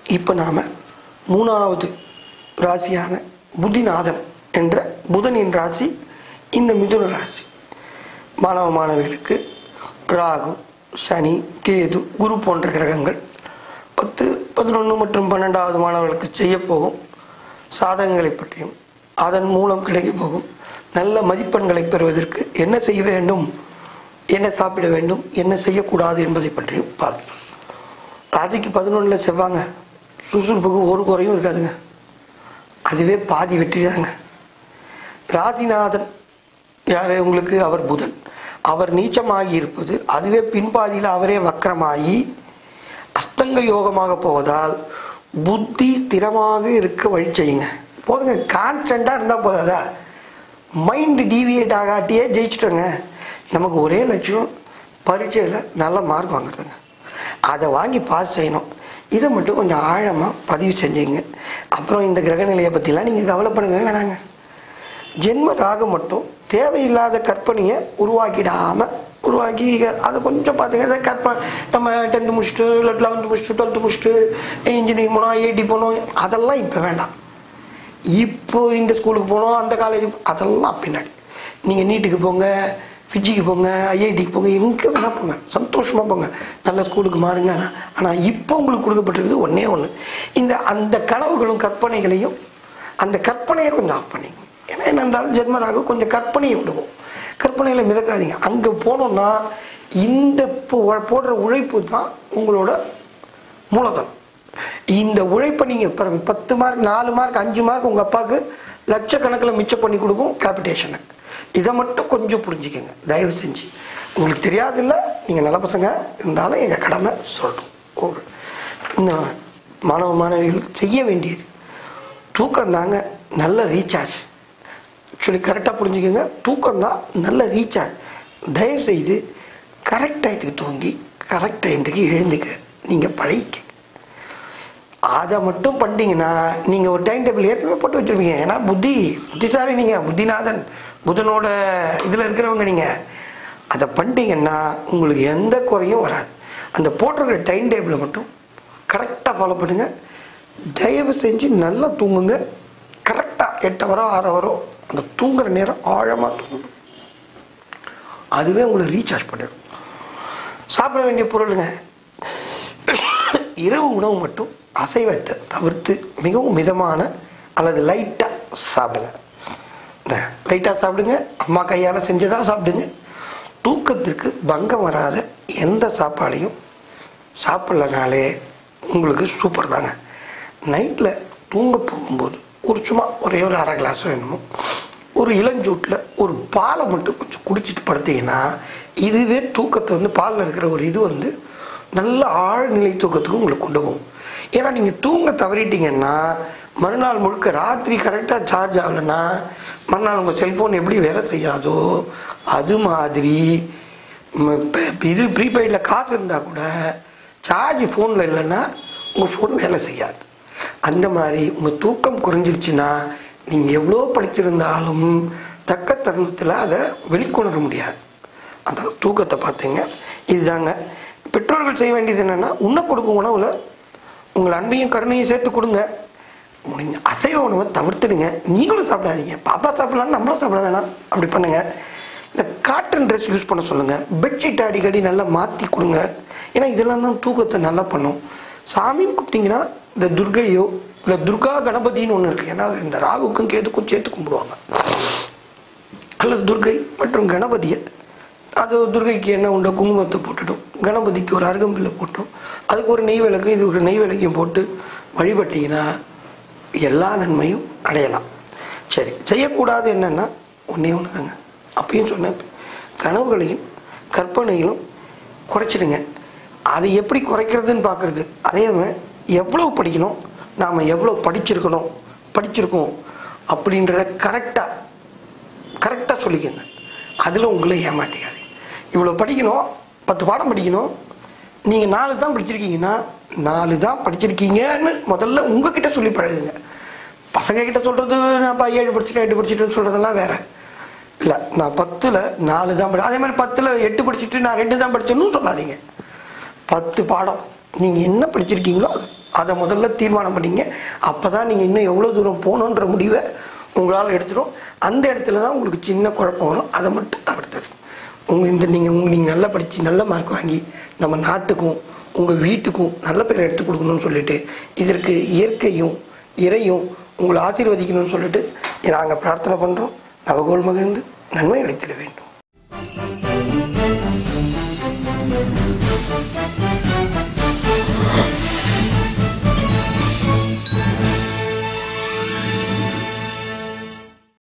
இப்போ நாம் மூணாவது ராசியான புதிநாதன் என்ற புதனின் ராசி இந்த மிதுன ராசி மாணவ மாணவிகளுக்கு ராகு சனி கேது குரு போன்ற கிரகங்கள் பத்து பதினொன்று மற்றும் பன்னெண்டாவது மாணவர்களுக்கு செய்யப்போகும் சாதகங்களை பற்றியும் அதன் மூலம் கிடைக்கப் போகும் நல்ல மதிப்பெண்களை பெறுவதற்கு என்ன செய்ய வேண்டும் என்ன சாப்பிட வேண்டும் என்ன செய்யக்கூடாது என்பதை பற்றியும் பார்ப்போம் ராசிக்கு பதினொன்றில் செவ்வாங்க சுறுசுறுப்புக்கு ஒரு குறையும் இருக்காதுங்க அதுவே பாதி வெற்றி தாங்க ராசிநாதன் யார் உங்களுக்கு அவர் புதன் அவர் நீச்சமாகி இருப்பது அதுவே பின்பாதியில் அவரே வக்கரமாகி அஸ்தங்க யோகமாக போவதால் புத்தி ஸ்திரமாக இருக்க வழி செய்யுங்க போதுங்க கான்ஸ்டண்ட்டாக இருந்தால் போதாதா மைண்டு டீவியேட் ஆகாட்டியே ஜெயிச்சிட்டோங்க நமக்கு ஒரே லட்சியம் பரீட்சையில் நல்ல மார்க் வாங்குறதுங்க அதை வாங்கி பாஸ் செய்யணும் இதை மட்டும் கொஞ்சம் ஆழமாக பதிவு செஞ்சீங்க அப்புறம் இந்த கிரகநிலையை பற்றிலாம் நீங்கள் கவலைப்படுங்க வேணாங்க ஜென்ம ராகம் மட்டும் தேவையில்லாத கற்பனையை உருவாக்கிடாம உருவாக்கி அதை கொஞ்சம் பார்த்துங்க அதை கற்பனை நம்ம டென்த்து முடிச்சுட்டு இல்லை லெவன்த்து முடிச்சுட்டு டுவெல்த்து முடிச்சுட்டு இன்ஜினியரிங் போனோம் ஐஐடி போனோம் அதெல்லாம் இப்போ வேண்டாம் இப்போ இந்த ஸ்கூலுக்கு போனோம் அந்த காலேஜ் அதெல்லாம் பின்னாடி நீங்கள் நீட்டுக்கு போங்க ஃபிஜிக்கு போங்க ஐஐடிக்கு போங்க எங்கே வேணால் போங்க சந்தோஷமாக போங்க நல்ல ஸ்கூலுக்கு மாறுங்க ஆனால் ஆனால் இப்போ உங்களுக்கு கொடுக்கப்பட்டிருக்குது ஒன்றே ஒன்று இந்த அந்த கனவுகளும் கற்பனைகளையும் அந்த கற்பனையை கொஞ்சம் ஆஃப் பண்ணிங்க ஏன்னா என்ன இருந்தாலும் ஜென்மராக கொஞ்சம் கற்பனையை விடுவோம் கற்பனையில் மிதக்காதீங்க அங்கே போனோம்னா இந்த இப்போ போடுற உழைப்பு தான் உங்களோட மூலதனம் இந்த உழைப்பை நீங்கள் இப்போ பத்து மார்க் நாலு மார்க் அஞ்சு மார்க் உங்கள் அப்பாவுக்கு லட்சக்கணக்கில் மிச்சம் பண்ணி கொடுக்கும் கேபிட்டேஷனை இதை மட்டும் கொஞ்சம் புரிஞ்சுக்கங்க தயவு செஞ்சு உங்களுக்கு தெரியாதில்ல நீங்கள் நல்ல பசங்க இருந்தாலும் எங்கள் கடமை சொல்லணும் ஒரு இந்த மாணவ மாணவிகள் செய்ய வேண்டியது தூக்கம் தாங்க நல்ல ரீசார்ஜ் ஆக்சுவலி கரெக்டாக புரிஞ்சுக்கோங்க தூக்கம் தான் நல்ல ரீசார்ஜ் தயவு செய்து கரெக்ட் டயத்துக்கு தூங்கி கரெக்ட் டயத்துக்கு எழுந்துக்க நீங்கள் பழகிக்க அதை மட்டும் பண்ணிட்டீங்கன்னா நீங்கள் ஒரு டைம் டேபிள் ஏற்கனவே போட்டு வச்சுருப்பீங்க ஏன்னா புத்தி புத்திசாலி நீங்கள் புத்திநாதன் புதனோட இதில் இருக்கிறவங்க நீங்கள் அதை பண்ணிட்டீங்கன்னா உங்களுக்கு எந்த குறையும் வராது அந்த போட்டிருக்கிற டைம் டேபிளை மட்டும் கரெக்டாக ஃபாலோ பண்ணுங்க தயவு செஞ்சு நல்லா தூங்குங்க கரெக்டாக எட்டு வரோ ஆறு வரோ அந்த தூங்குற நேரம் ஆழமாக தூங்கணும் அதுவே உங்களை ரீசார்ஜ் பண்ணிடும் சாப்பிட வேண்டிய பொருளுங்க இரவு உணவு மட்டும் அசைவத்தை தவிர்த்து மிகவும் மிதமான அல்லது லைட்டாக சாப்பிடுங்க லைட்டாக சாப்பிடுங்க அம்மா கையால் செஞ்சதாக சாப்பிடுங்க தூக்கத்திற்கு பங்கம் வராத எந்த சாப்பாடையும் சாப்பிட்லனாலே உங்களுக்கு சூப்பர் தாங்க நைட்டில் தூங்க போகும்போது ஒரு சும்மா ஒரே ஒரு அரை கிளாஸ் வேணுமோ ஒரு இளஞ்சூட்டில் ஒரு பாலை மட்டும் கொஞ்சம் குடிச்சிட்டு படுத்தீங்கன்னா இதுவே தூக்கத்தை வந்து பாலில் இருக்கிற ஒரு இது வந்து நல்ல ஆழ்நிலை தூக்கத்துக்கு உங்களுக்கு கொண்டு போகும் ஏன்னா நீங்கள் தூங்க தவறிட்டீங்கன்னா மறுநாள் முழுக்க ராத்திரி கரெக்டாக சார்ஜ் ஆகலைன்னா மறுநாள் உங்கள் செல்ஃபோன் எப்படி வேலை செய்யாதோ அது மாதிரி ம், இப்ப- இப்ப இது ப்ரீபெய்டில் காசு இருந்தால் கூட சார்ஜ் ஃபோனில் இல்லைன்னா உங்கள் ஃபோன் வேலை செய்யாது அந்த மாதிரி உங்கள் தூக்கம் குறைஞ்சிருச்சுன்னா நீங்கள் எவ்வளோ படிச்சிருந்தாலும் தக்க தருணத்தில் அதை வெளிக்கொணர முடியாது அந்த தூக்கத்தை பார்த்துங்க இதுதாங்க பெற்றோர்கள் செய்ய வேண்டியது என்னென்னா உண்ண கொடுக்கும் உணவில் உங்கள் அன்பையும் கருணையும் சேர்த்து கொடுங்க முடிஞ்ச அசைவ உணவை தவிர்த்துடுங்க நீங்களும் சாப்பிடாதீங்க பாப்பா சாப்பிடலாம் நம்மளும் சாப்பிட வேணாம் அப்படி பண்ணுங்க இந்த காட்டன் ட்ரெஸ் யூஸ் பண்ண சொல்லுங்க பெட்ஷீட் அடிக்கடி நல்லா மாற்றி கொடுங்க ஏன்னா இதெல்லாம் தான் தூக்கத்தை நல்லா பண்ணும் சாமின்னு கூப்பிட்டீங்கன்னா இந்த துர்கையோ இல்லை துர்கா கணபதின்னு ஒன்று இருக்குது ஏன்னா அது இந்த ராகுக்கும் கேதுக்கும் சேர்த்து கும்பிடுவாங்க அல்லது துர்கை மற்றும் கணபதியை அது துர்கைக்கு என்ன உண்டோ குங்குமத்தை போட்டுட்டோம் கணபதிக்கு ஒரு அருகம்பில்லை போட்டோம் அதுக்கு ஒரு நெய் விளக்கும் இது ஒரு நெய் விளக்கையும் போட்டு வழிபட்டீங்கன்னா எல்லா நன்மையும் அடையலாம் சரி செய்யக்கூடாது என்னன்னா ஒன்றே ஒன்று தாங்க அப்பயும் சொன்னேன் கனவுகளையும் கற்பனைகளும் குறைச்சிடுங்க அதை எப்படி குறைக்கிறதுன்னு பார்க்குறது அதே மாதிரி எவ்வளோ படிக்கணும் நாம் எவ்வளோ படிச்சிருக்கணும் படிச்சிருக்கோம் அப்படின்றத கரெக்டாக கரெக்டாக சொல்லிக்கோங்க அதில் உங்களை ஏமாற்றிக்காது இவ்வளோ படிக்கணும் பத்து பாடம் படிக்கணும் நீங்கள் நாலு தான் படிச்சிருக்கீங்கன்னா நாலு தான் படிச்சிருக்கீங்கன்னு முதல்ல உங்ககிட்ட சொல்லி பழகுங்க பசங்க கிட்ட சொல்கிறது நான் பா ஏழு படிச்சுட்டேன் எட்டு படிச்சுட்டேன்னு சொல்கிறதெல்லாம் வேற இல்லை நான் பத்தில் நாலு தான் படி அதே மாதிரி பத்தில் எட்டு படிச்சுட்டு நான் ரெண்டு தான் படிச்சேன்னு சொல்லாதீங்க பத்து பாடம் நீங்கள் என்ன படிச்சிருக்கீங்களோ அது அதை முதல்ல தீர்மானம் பண்ணீங்க அப்போ தான் நீங்கள் இன்னும் எவ்வளோ தூரம் போகணுன்ற முடிவை உங்களால் எடுத்துடும் அந்த இடத்துல தான் உங்களுக்கு சின்ன குழப்பம் வரும் அதை மட்டும் தவிர்த்தது உங்கள் இந்த நீங்கள் உங்க நீங்கள் நல்லா படித்து நல்ல மார்க் வாங்கி நம்ம நாட்டுக்கும் உங்கள் வீட்டுக்கும் நல்ல பேரை எடுத்து கொடுக்கணும்னு சொல்லிட்டு இதற்கு இயற்கையும் இறையும் உங்களை ஆசீர்வதிக்கணும்னு சொல்லிட்டு நாங்கள் பிரார்த்தனை பண்ணுறோம் நவகோல் மகிழ்ந்து நன்மை அளித்திட வேண்டும்